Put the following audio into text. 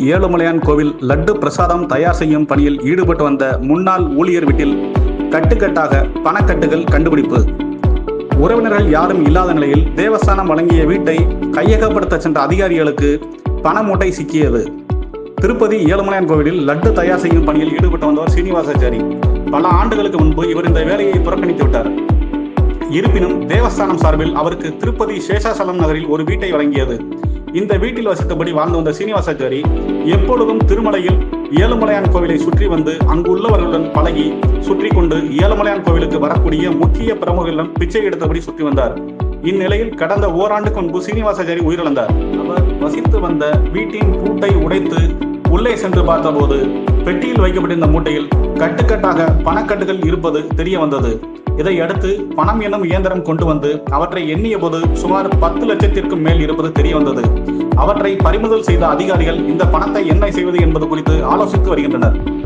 ஏழுமலையான் கோவில் லட்டு பிரசாதம் தயார் செய்யும் பணியில் ஈடுபட்டு வந்த முன்னாள் ஊழியர் வீட்டில் கட்டுக்கட்டாக பணக்கட்டுகள் கண்டுபிடிப்பு உறவினர்கள் யாரும் இல்லாத நிலையில் தேவஸ்தானம் வழங்கிய வீட்டை கையகப்படுத்த சென்ற அதிகாரிகளுக்கு பண மூட்டை சிக்கியது திருப்பதி ஏழுமலையான் கோவிலில் லட்டு தயார் செய்யும் பணியில் ஈடுபட்டு வந்தவர் சீனிவாசாச்சாரி பல ஆண்டுகளுக்கு முன்பு இவர் இந்த வேலையை புறக்கணித்து விட்டார் இருப்பினும் தேவஸ்தானம் சார்பில் அவருக்கு திருப்பதி சேஷாசலம் நகரில் ஒரு வீட்டை வழங்கியது இந்த வீட்டில் வசித்தபடி வாழ்ந்து வந்த சீனிவாசாச்சாரி எப்பொழுதும் திருமலையில் ஏழுமலையான் கோவிலை சுற்றி வந்து அங்குள்ளவர்களுடன் பழகி சுற்றி கொண்டு ஏழுமலையான் கோவிலுக்கு வரக்கூடிய முக்கிய பிரமுகர்களிடம் பிச்சை எடுத்தபடி சுற்றி வந்தார் இந்நிலையில் கடந்த ஓராண்டுக்கு முன்பு சீனிவாசாச்சாரி உயிரிழந்தார் அவர் வசித்து வந்த வீட்டின் பூட்டை உடைத்து உள்ளே சென்று பார்த்தபோது பெட்டியில் வைக்கப்பட்டிருந்த மூட்டையில் கட்டுக்கட்டாக பணக்கட்டுகள் இருப்பது தெரிய வந்தது இதை அடுத்து பணம் என்னும் இயந்திரம் கொண்டு வந்து அவற்றை எண்ணிய போது சுமார் பத்து லட்சத்திற்கும் மேல் இருப்பது தெரிய வந்தது அவற்றை பறிமுதல் செய்த அதிகாரிகள் இந்த பணத்தை என்ன செய்வது என்பது குறித்து ஆலோசித்து வருகின்றனர்